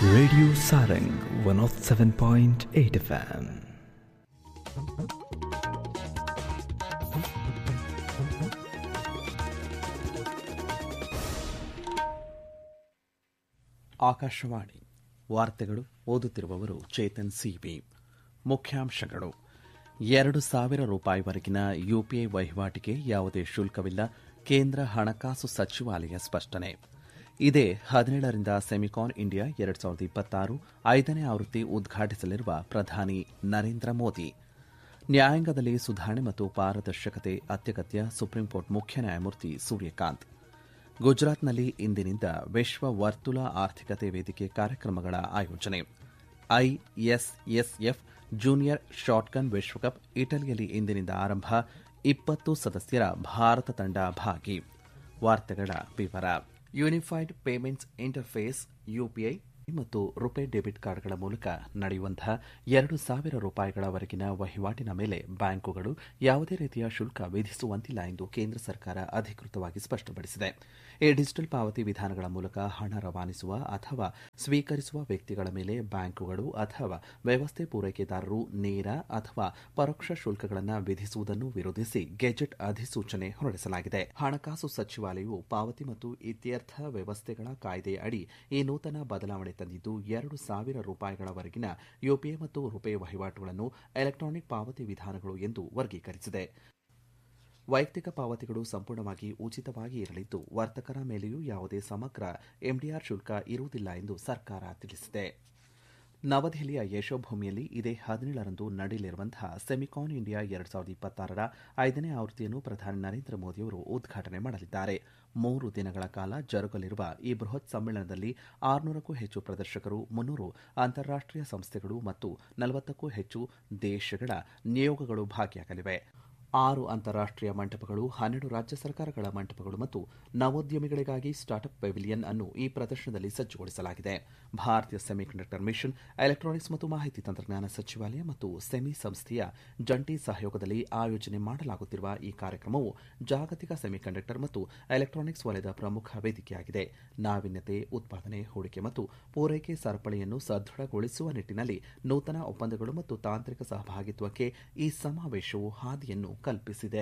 Radio Sarang 107.8 FM. Akashvani ವಾರ್ತೆಗಳು ಓದುತ್ತಿರುವವರು Chetan C B ಮುಖ್ಯಾಂಶಗಳು ಎರಡು ಸಾವಿರ ರೂಪಾಯಿವರೆಗಿನ ಯುಪಿಐ ವಹಿವಾಟಿಗೆ ಯಾವುದೇ ಶುಲ್ಕವಿಲ್ಲ ಕೇಂದ್ರ ಹಣಕಾಸು ಸಚಿವಾಲಯ ಸ್ಪಷ್ಟನೆ ಇದೇ ಹದಿನೇಳರಿಂದ ಸೆಮಿಕಾನ್ ಇಂಡಿಯಾ ಎರಡು ಸಾವಿರದ ಇಪ್ಪತ್ತಾರು ಐದನೇ ಆವೃತ್ತಿ ಉದ್ಘಾಟಿಸಲಿರುವ ಪ್ರಧಾನಿ ನರೇಂದ್ರ ಮೋದಿ ನ್ಯಾಯಾಂಗದಲ್ಲಿ ಸುಧಾರಣೆ ಮತ್ತು ಪಾರದರ್ಶಕತೆ ಅತ್ಯಗತ್ಯ ಸುಪ್ರೀಂಕೋರ್ಟ್ ಮುಖ್ಯ ನ್ಯಾಯಮೂರ್ತಿ ಸೂರ್ಯಕಾಂತ್ ಗುಜರಾತ್ನಲ್ಲಿ ಇಂದಿನಿಂದ ವಿಶ್ವ ವರ್ತುಲ ಆರ್ಥಿಕತೆ ವೇದಿಕೆ ಕಾರ್ಯಕ್ರಮಗಳ ಆಯೋಜನೆ ಐಎಸ್ಎಸ್ಎಫ್ ಜೂನಿಯರ್ ಶಾಟ್ಗನ್ ವಿಶ್ವಕಪ್ ಇಟಲಿಯಲ್ಲಿ ಇಂದಿನಿಂದ ಆರಂಭ ಇಪ್ಪತ್ತು ಸದಸ್ಯರ ಭಾರತ ತಂಡ ಭಾಗಿ ವಾರ್ತೆಗಳ ವಿವರ ಯೂನಿಫೈಡ್ ಪೇಮೆಂಟ್ಸ್ ಇಂಟರ್ಫೇಸ್ ಯುಪಿಐ ಮತ್ತು ರುಪೇ ಡೆಬಿಟ್ ಕಾರ್ಡ್ಗಳ ಮೂಲಕ ನಡೆಯುವಂತಹ ಎರಡು ಸಾವಿರ ರೂಪಾಯಿಗಳವರೆಗಿನ ವಹಿವಾಟಿನ ಮೇಲೆ ಬ್ಯಾಂಕುಗಳು ಯಾವುದೇ ರೀತಿಯ ಶುಲ್ಕ ವಿಧಿಸುವಂತಿಲ್ಲ ಎಂದು ಕೇಂದ್ರ ಸರ್ಕಾರ ಅಧಿಕೃತವಾಗಿ ಸ್ಪಷ್ಟಪಡಿಸಿದೆ ಈ ಡಿಜಿಟಲ್ ಪಾವತಿ ವಿಧಾನಗಳ ಮೂಲಕ ಹಣ ರವಾನಿಸುವ ಅಥವಾ ಸ್ವೀಕರಿಸುವ ವ್ಯಕ್ತಿಗಳ ಮೇಲೆ ಬ್ಯಾಂಕುಗಳು ಅಥವಾ ವ್ಯವಸ್ಥೆ ಪೂರೈಕೆದಾರರು ನೇರ ಅಥವಾ ಪರೋಕ್ಷ ಶುಲ್ಕಗಳನ್ನು ವಿಧಿಸುವುದನ್ನು ವಿರೋಧಿಸಿ ಗೆಜೆಟ್ ಅಧಿಸೂಚನೆ ಹೊರಡಿಸಲಾಗಿದೆ ಹಣಕಾಸು ಸಚಿವಾಲಯವು ಪಾವತಿ ಮತ್ತು ಇತ್ಯರ್ಥ ವ್ಯವಸ್ಥೆಗಳ ಕಾಯ್ದೆ ಅಡಿ ಈ ನೂತನ ಬದಲಾವಣೆ ತಂದಿದ್ದು ಎರಡು ಸಾವಿರ ರೂಪಾಯಿಗಳವರೆಗಿನ ಯುಪಿಐ ಮತ್ತು ರುಪೇ ವಹಿವಾಟುಗಳನ್ನು ಎಲೆಕ್ಟ್ರಾನಿಕ್ ಪಾವತಿ ವಿಧಾನಗಳು ಎಂದು ವರ್ಗೀಕರಿಸಿದೆ ವೈಯಕ್ತಿಕ ಪಾವತಿಗಳು ಸಂಪೂರ್ಣವಾಗಿ ಉಚಿತವಾಗಿ ಇರಲಿದ್ದು ವರ್ತಕರ ಮೇಲೆಯೂ ಯಾವುದೇ ಸಮಗ್ರ ಎಂಡಿಆರ್ ಶುಲ್ಕ ಇರುವುದಿಲ್ಲ ಎಂದು ಸರ್ಕಾರ ತಿಳಿಸಿದೆ ನವದೆಹಲಿಯ ಯಶೋಭೂಮಿಯಲ್ಲಿ ಇದೇ ಹದಿನೇಳರಂದು ನಡೆಯಲಿರುವಂತಹ ಸೆಮಿಕಾನ್ ಇಂಡಿಯಾ ಎರಡು ಸಾವಿರದ ಇಪ್ಪತ್ತಾರರ ಐದನೇ ಆವೃತ್ತಿಯನ್ನು ಪ್ರಧಾನಿ ನರೇಂದ್ರ ಮೋದಿಯವರು ಉದ್ಘಾಟನೆ ಮಾಡಲಿದ್ದಾರೆ ಮೂರು ದಿನಗಳ ಕಾಲ ಜರುಗಲಿರುವ ಈ ಬೃಹತ್ ಸಮ್ಮೇಳನದಲ್ಲಿ ಆರುನೂರಕ್ಕೂ ಹೆಚ್ಚು ಪ್ರದರ್ಶಕರು ಮುನ್ನೂರು ಅಂತಾರಾಷ್ಟೀಯ ಸಂಸ್ಥೆಗಳು ಮತ್ತು ನಲವತ್ತಕ್ಕೂ ಹೆಚ್ಚು ದೇಶಗಳ ನಿಯೋಗಗಳು ಭಾಗಿಯಾಗಲಿವೆ ಆರು ಅಂತಾರಾಷ್ಟೀಯ ಮಂಟಪಗಳು ಹನ್ನೆರಡು ರಾಜ್ಯ ಸರ್ಕಾರಗಳ ಮಂಟಪಗಳು ಮತ್ತು ನವೋದ್ಯಮಿಗಳಿಗಾಗಿ ಸ್ಟಾರ್ಟ್ಅಪ್ ಪೆವಿಲಿಯನ್ ಅನ್ನು ಈ ಪ್ರದರ್ಶನದಲ್ಲಿ ಸಜ್ಜುಗೊಳಿಸಲಾಗಿದೆ ಭಾರತೀಯ ಸೆಮಿಕಂಡಕ್ಟರ್ ಮಿಷನ್ ಎಲೆಕ್ಟ್ರಾನಿಕ್ಸ್ ಮತ್ತು ಮಾಹಿತಿ ತಂತ್ರಜ್ಞಾನ ಸಚಿವಾಲಯ ಮತ್ತು ಸೆಮಿ ಸಂಸ್ಥೆಯ ಜಂಟಿ ಸಹಯೋಗದಲ್ಲಿ ಆಯೋಜನೆ ಮಾಡಲಾಗುತ್ತಿರುವ ಈ ಕಾರ್ಯಕ್ರಮವು ಜಾಗತಿಕ ಸೆಮಿಕಂಡಕ್ಟರ್ ಮತ್ತು ಎಲೆಕ್ಟ್ರಾನಿಕ್ಸ್ ವಲಯದ ಪ್ರಮುಖ ವೇದಿಕೆಯಾಗಿದೆ ನಾವೀನ್ಯತೆ ಉತ್ಪಾದನೆ ಹೂಡಿಕೆ ಮತ್ತು ಪೂರೈಕೆ ಸರಪಳಿಯನ್ನು ಸದೃಢಗೊಳಿಸುವ ನಿಟ್ಟಿನಲ್ಲಿ ನೂತನ ಒಪ್ಪಂದಗಳು ಮತ್ತು ತಾಂತ್ರಿಕ ಸಹಭಾಗಿತ್ವಕ್ಕೆ ಈ ಸಮಾವೇಶವು ಹಾದಿಯನ್ನು ಕಲ್ಪಿಸಿದೆ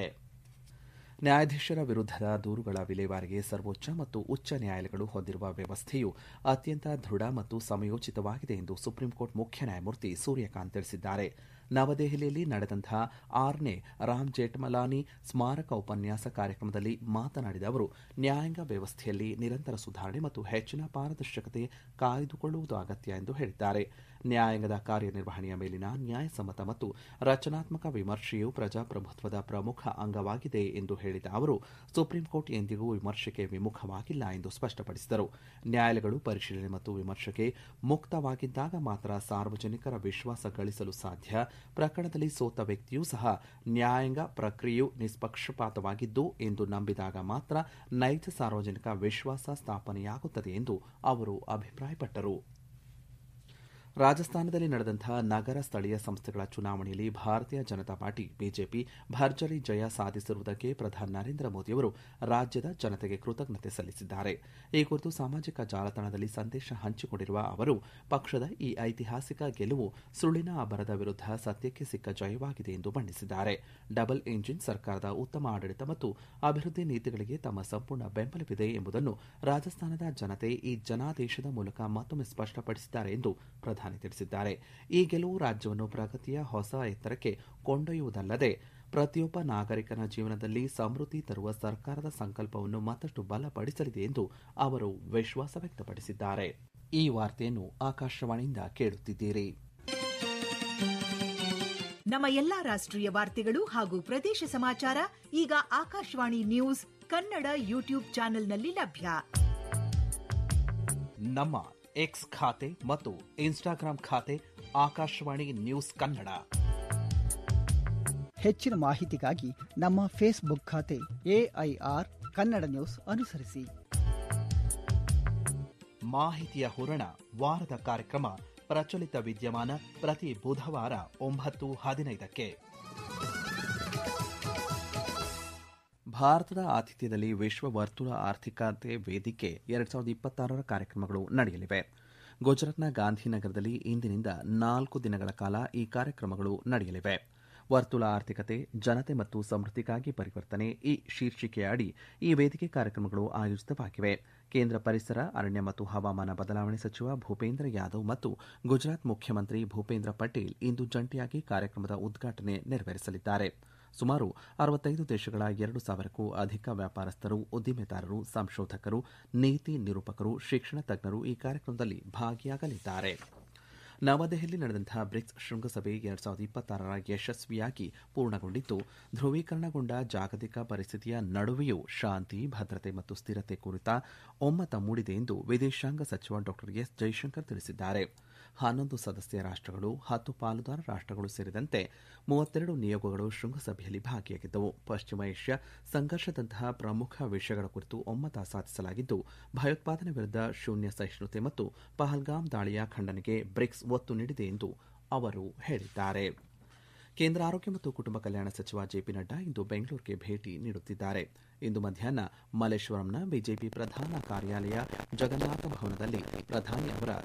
ನ್ಯಾಯಾಧೀಶರ ವಿರುದ್ಧದ ದೂರುಗಳ ವಿಲೇವಾರಿಗೆ ಸರ್ವೋಚ್ಚ ಮತ್ತು ಉಚ್ಚ ನ್ಯಾಯಾಲಯಗಳು ಹೊಂದಿರುವ ವ್ಯವಸ್ಥೆಯು ಅತ್ಯಂತ ದೃಢ ಮತ್ತು ಸಮಯೋಚಿತವಾಗಿದೆ ಎಂದು ಸುಪ್ರೀಂಕೋರ್ಟ್ ಮುಖ್ಯ ನ್ಯಾಯಮೂರ್ತಿ ಸೂರ್ಯಕಾಂತ್ ತಿಳಿಸಿದ್ದಾರೆ ನವದೆಹಲಿಯಲ್ಲಿ ನಡೆದಂತಹ ಆರನೇ ರಾಮ್ ಜೇಠ್ಮಲಾನಿ ಸ್ಮಾರಕ ಉಪನ್ಯಾಸ ಕಾರ್ಯಕ್ರಮದಲ್ಲಿ ಮಾತನಾಡಿದ ಅವರು ನ್ಯಾಯಾಂಗ ವ್ಯವಸ್ಥೆಯಲ್ಲಿ ನಿರಂತರ ಸುಧಾರಣೆ ಮತ್ತು ಹೆಚ್ಚಿನ ಪಾರದರ್ಶಕತೆ ಕಾಯ್ದುಕೊಳ್ಳುವುದು ಅಗತ್ಯ ಎಂದು ಹೇಳಿದ್ದಾರೆ ನ್ಯಾಯಾಂಗದ ಕಾರ್ಯನಿರ್ವಹಣೆಯ ಮೇಲಿನ ನ್ಯಾಯಸಮ್ಮತ ಮತ್ತು ರಚನಾತ್ಮಕ ವಿಮರ್ಶೆಯು ಪ್ರಜಾಪ್ರಭುತ್ವದ ಪ್ರಮುಖ ಅಂಗವಾಗಿದೆ ಎಂದು ಹೇಳಿದ ಅವರು ಸುಪ್ರೀಂಕೋರ್ಟ್ ಎಂದಿಗೂ ವಿಮರ್ಶೆಗೆ ವಿಮುಖವಾಗಿಲ್ಲ ಎಂದು ಸ್ಪಷ್ಟಪಡಿಸಿದರು ನ್ಯಾಯಾಲಯಗಳು ಪರಿಶೀಲನೆ ಮತ್ತು ವಿಮರ್ಶೆಗೆ ಮುಕ್ತವಾಗಿದ್ದಾಗ ಮಾತ್ರ ಸಾರ್ವಜನಿಕರ ವಿಶ್ವಾಸ ಗಳಿಸಲು ಸಾಧ್ಯ ಪ್ರಕರಣದಲ್ಲಿ ಸೋತ ವ್ಯಕ್ತಿಯೂ ಸಹ ನ್ಯಾಯಾಂಗ ಪ್ರಕ್ರಿಯೆಯು ನಿಷ್ಪಕ್ಷಪಾತವಾಗಿದ್ದು ಎಂದು ನಂಬಿದಾಗ ಮಾತ್ರ ನೈಜ ಸಾರ್ವಜನಿಕ ವಿಶ್ವಾಸ ಸ್ಥಾಪನೆಯಾಗುತ್ತದೆ ಎಂದು ಅವರು ಅಭಿಪ್ರಾಯಪಟ್ಟರು ರಾಜಸ್ಥಾನದಲ್ಲಿ ನಡೆದಂತಹ ನಗರ ಸ್ಥಳೀಯ ಸಂಸ್ಥೆಗಳ ಚುನಾವಣೆಯಲ್ಲಿ ಭಾರತೀಯ ಜನತಾ ಪಾರ್ಟಿ ಬಿಜೆಪಿ ಭರ್ಜರಿ ಜಯ ಸಾಧಿಸಿರುವುದಕ್ಕೆ ಪ್ರಧಾನಿ ನರೇಂದ್ರ ಮೋದಿಯವರು ರಾಜ್ಯದ ಜನತೆಗೆ ಕೃತಜ್ಞತೆ ಸಲ್ಲಿಸಿದ್ದಾರೆ ಈ ಕುರಿತು ಸಾಮಾಜಿಕ ಜಾಲತಾಣದಲ್ಲಿ ಸಂದೇಶ ಹಂಚಿಕೊಂಡಿರುವ ಅವರು ಪಕ್ಷದ ಈ ಐತಿಹಾಸಿಕ ಗೆಲುವು ಸುಳ್ಳಿನ ಅಬ್ಬರದ ವಿರುದ್ಧ ಸತ್ಯಕ್ಕೆ ಸಿಕ್ಕ ಜಯವಾಗಿದೆ ಎಂದು ಬಣ್ಣಿಸಿದ್ದಾರೆ ಡಬಲ್ ಎಂಜಿನ್ ಸರ್ಕಾರದ ಉತ್ತಮ ಆಡಳಿತ ಮತ್ತು ಅಭಿವೃದ್ಧಿ ನೀತಿಗಳಿಗೆ ತಮ್ಮ ಸಂಪೂರ್ಣ ಬೆಂಬಲವಿದೆ ಎಂಬುದನ್ನು ರಾಜಸ್ಥಾನದ ಜನತೆ ಈ ಜನಾದೇಶದ ಮೂಲಕ ಮತ್ತೊಮ್ಮೆ ಸ್ಪಷ್ಟಪಡಿಸಿದ್ದಾರೆ ಎಂದು ಪ್ರಧಾನಿ ತಿಳಿಸಿದ್ದಾರೆ ಈ ಗೆಲುವು ರಾಜ್ಯವನ್ನು ಪ್ರಗತಿಯ ಹೊಸ ಎತ್ತರಕ್ಕೆ ಕೊಂಡೊಯ್ಯುವುದಲ್ಲದೆ ಪ್ರತಿಯೊಬ್ಬ ನಾಗರಿಕನ ಜೀವನದಲ್ಲಿ ಸಮೃದ್ಧಿ ತರುವ ಸರ್ಕಾರದ ಸಂಕಲ್ಪವನ್ನು ಮತ್ತಷ್ಟು ಬಲಪಡಿಸಲಿದೆ ಎಂದು ಅವರು ವಿಶ್ವಾಸ ವ್ಯಕ್ತಪಡಿಸಿದ್ದಾರೆ ಈ ವಾರ್ತೆಯನ್ನು ಆಕಾಶವಾಣಿಯಿಂದ ಕೇಳುತ್ತಿದ್ದೀರಿ ನಮ್ಮ ಎಲ್ಲಾ ರಾಷ್ಟ್ರೀಯ ವಾರ್ತೆಗಳು ಹಾಗೂ ಪ್ರದೇಶ ಸಮಾಚಾರ ಈಗ ಆಕಾಶವಾಣಿ ನ್ಯೂಸ್ ಕನ್ನಡ ಯೂಟ್ಯೂಬ್ ಚಾನೆಲ್ನಲ್ಲಿ ಲಭ್ಯ ನಮ್ಮ ಎಕ್ಸ್ ಖಾತೆ ಮತ್ತು ಇನ್ಸ್ಟಾಗ್ರಾಂ ಖಾತೆ ಆಕಾಶವಾಣಿ ನ್ಯೂಸ್ ಕನ್ನಡ ಹೆಚ್ಚಿನ ಮಾಹಿತಿಗಾಗಿ ನಮ್ಮ ಫೇಸ್ಬುಕ್ ಖಾತೆ ಎಐಆರ್ ಕನ್ನಡ ನ್ಯೂಸ್ ಅನುಸರಿಸಿ ಮಾಹಿತಿಯ ಹೂರಣ ವಾರದ ಕಾರ್ಯಕ್ರಮ ಪ್ರಚಲಿತ ವಿದ್ಯಮಾನ ಪ್ರತಿ ಬುಧವಾರ ಒಂಬತ್ತು ಹದಿನೈದಕ್ಕೆ ಭಾರತದ ಆತಿಥ್ಯದಲ್ಲಿ ವಿಶ್ವ ವರ್ತುಲ ಆರ್ಥಿಕತೆ ವೇದಿಕೆ ಎರಡ್ ಸಾವಿರದ ಇಪ್ಪತ್ತಾರರ ಕಾರ್ಯಕ್ರಮಗಳು ನಡೆಯಲಿವೆ ಗುಜರಾತ್ನ ಗಾಂಧಿನಗರದಲ್ಲಿ ಇಂದಿನಿಂದ ನಾಲ್ಕು ದಿನಗಳ ಕಾಲ ಈ ಕಾರ್ಯಕ್ರಮಗಳು ನಡೆಯಲಿವೆ ವರ್ತುಲ ಆರ್ಥಿಕತೆ ಜನತೆ ಮತ್ತು ಸಮೃದ್ಧಿಗಾಗಿ ಪರಿವರ್ತನೆ ಈ ಶೀರ್ಷಿಕೆಯ ಅಡಿ ಈ ವೇದಿಕೆ ಕಾರ್ಯಕ್ರಮಗಳು ಆಯೋಜಿತವಾಗಿವೆ ಕೇಂದ್ರ ಪರಿಸರ ಅರಣ್ಯ ಮತ್ತು ಹವಾಮಾನ ಬದಲಾವಣೆ ಸಚಿವ ಭೂಪೇಂದ್ರ ಯಾದವ್ ಮತ್ತು ಗುಜರಾತ್ ಮುಖ್ಯಮಂತ್ರಿ ಭೂಪೇಂದ್ರ ಪಟೇಲ್ ಇಂದು ಜಂಟಿಯಾಗಿ ಕಾರ್ಯಕ್ರಮದ ಉದ್ಘಾಟನೆ ನೆರವೇರಿಸಲಿದ್ದಾರೆ ಸುಮಾರು ಅರವತ್ತೈದು ದೇಶಗಳ ಎರಡು ಸಾವಿರಕ್ಕೂ ಅಧಿಕ ವ್ಯಾಪಾರಸ್ಥರು ಉದ್ದಿಮೆದಾರರು ಸಂಶೋಧಕರು ನೀತಿ ನಿರೂಪಕರು ಶಿಕ್ಷಣ ತಜ್ಞರು ಈ ಕಾರ್ಯಕ್ರಮದಲ್ಲಿ ಭಾಗಿಯಾಗಲಿದ್ದಾರೆ ನವದೆಹಲಿ ನಡೆದಂತಹ ಬ್ರಿಕ್ಸ್ ಶೃಂಗಸಭೆ ಎರಡ್ ಸಾವಿರದ ಇಪ್ಪತ್ತಾರರ ಯಶಸ್ವಿಯಾಗಿ ಪೂರ್ಣಗೊಂಡಿದ್ದು ಧ್ರುವೀಕರಣಗೊಂಡ ಜಾಗತಿಕ ಪರಿಸ್ಥಿತಿಯ ನಡುವೆಯೂ ಶಾಂತಿ ಭದ್ರತೆ ಮತ್ತು ಸ್ಥಿರತೆ ಕುರಿತ ಒಮ್ಮತ ಮೂಡಿದೆ ಎಂದು ವಿದೇಶಾಂಗ ಸಚಿವ ಡಾ ಎಸ್ ಜೈಶಂಕರ್ ತಿಳಿಸಿದ್ದಾರೆ ಹನ್ನೊಂದು ಸದಸ್ಯ ರಾಷ್ಟಗಳು ಹತ್ತು ಪಾಲುದಾರ ರಾಷ್ಟಗಳು ಸೇರಿದಂತೆ ಮೂವತ್ತೆರಡು ನಿಯೋಗಗಳು ಶೃಂಗಸಭೆಯಲ್ಲಿ ಭಾಗಿಯಾಗಿದ್ದವು ಪಶ್ಚಿಮ ಏಷ್ಯಾ ಸಂಘರ್ಷದಂತಹ ಪ್ರಮುಖ ವಿಷಯಗಳ ಕುರಿತು ಒಮ್ಮತ ಸಾಧಿಸಲಾಗಿದ್ದು ಭಯೋತ್ಪಾದನೆ ವಿರುದ್ಧ ಶೂನ್ಯ ಸಹಿಷ್ಣುತೆ ಮತ್ತು ಪಹಲ್ಗಾಮ್ ದಾಳಿಯ ಖಂಡನೆಗೆ ಬ್ರಿಕ್ಸ್ ಒತ್ತು ನೀಡಿದೆ ಎಂದು ಅವರು ಹೇಳಿದ್ದಾರೆ ಕೇಂದ್ರ ಆರೋಗ್ಯ ಮತ್ತು ಕುಟುಂಬ ಕಲ್ಯಾಣ ಸಚಿವ ಜೆಪಿ ನಡ್ಡಾ ಇಂದು ಬೆಂಗಳೂರಿಗೆ ಭೇಟಿ ನೀಡುತ್ತಿದ್ದಾರೆ ಇಂದು ಮಧ್ಯಾಹ್ನ ಮಲ್ಲೇಶ್ವರಂನ ಬಿಜೆಪಿ ಪ್ರಧಾನ ಕಾರ್ಯಾಲಯ ಜಗನ್ನಾಥ ಭವನದಲ್ಲಿ ಪ್ರಧಾನಿ ಅವರ